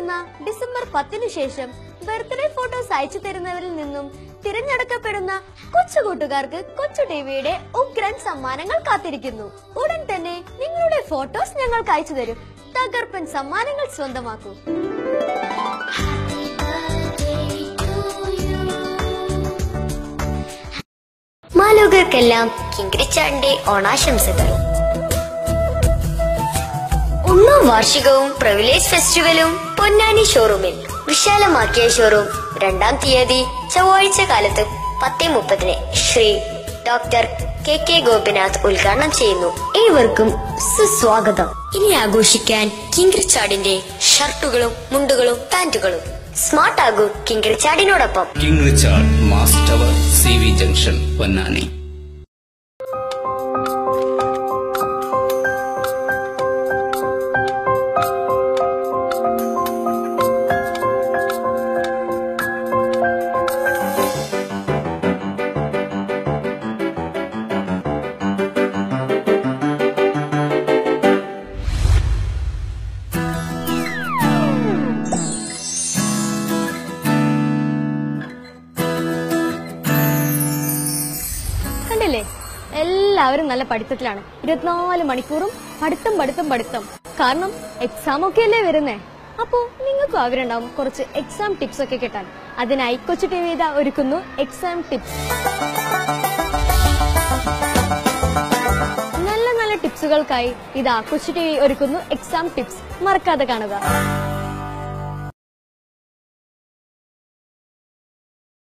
വരുന്ന ഡിസംബർ പത്തിനു ശേഷം birthday photos അയച്ചു തരുന്നവരിൽ നിന്നും തിരഞ്ഞെടുക്കപ്പെടുന്ന കൊച്ചു കൂട്ടുകാർക്ക് കൊച്ചു ടിവിയുടെ ഉഗ്രൻ സമ്മാനങ്ങൾ കാത്തിരിക്കുന്നു ഉടൻ തന്നെ നിങ്ങളുടെ ഫോട്ടോസ് ഞങ്ങൾക്ക് അയച്ചു തരും തകർപ്പൻ സമ്മാനങ്ങൾ സ്വന്തമാക്കൂ മാലോകർക്കെല്ലാം കിങ്കരിച്ചാടിന്റെ ഓണാശംസകൾ ഒന്നാം വാർഷികവും പ്രിവിലേജ് ഫെസ്റ്റിവലും പൊന്നാനി ഷോറൂമിൽ വിശാലമാക്കിയ ഷോറൂം രണ്ടാം തീയതി ചൊവ്വാഴ്ച കാലത്ത് പത്തേ മുപ്പതിന് Shri doctor K K Gopinath ഉദ്ഘാടനം ചെയ്യുന്നു ഏവർക്കും സുസ്വാഗതം ഇനി ആഘോഷിക്കാൻ കിങ്കരിച്ചാടിന്റെ ഷർട്ടുകളും മുണ്ടുകളും പാന്റുകളും സ്മാർട്ട് ആകൂ കിങ്കരിച്ചാടിനോടൊപ്പം King Richard mass tower C V junction Ponnani കണ്ടില്ലേ എല്ലാവരും നല്ല പഠിത്തത്തിലാണ് ഇരുപത്തിനാല് മണിക്കൂറും പഠിത്തം പഠിത്തം പഠിത്തം കാരണം എക്സാം ഒക്കെ അല്ലേ വരുന്നേ അപ്പോ നിങ്ങൾക്കും ആഗ്രഹം ഉണ്ടാവും കുറച്ച് എക്സാം ടിപ്സ് ഒക്കെ കിട്ടാൻ അതിനായി കൊച്ചു ടി വി ഇതാ ഒരുക്കുന്നു എക്സാം ടിപ്സ് നല്ല നല്ല ടിപ്സുകൾക്കായി ഇതാ കൊച്ചു ടി വി ഒരുക്കുന്നു എക്സാം ടിപ്സ് മറക്കാതെ കാണുക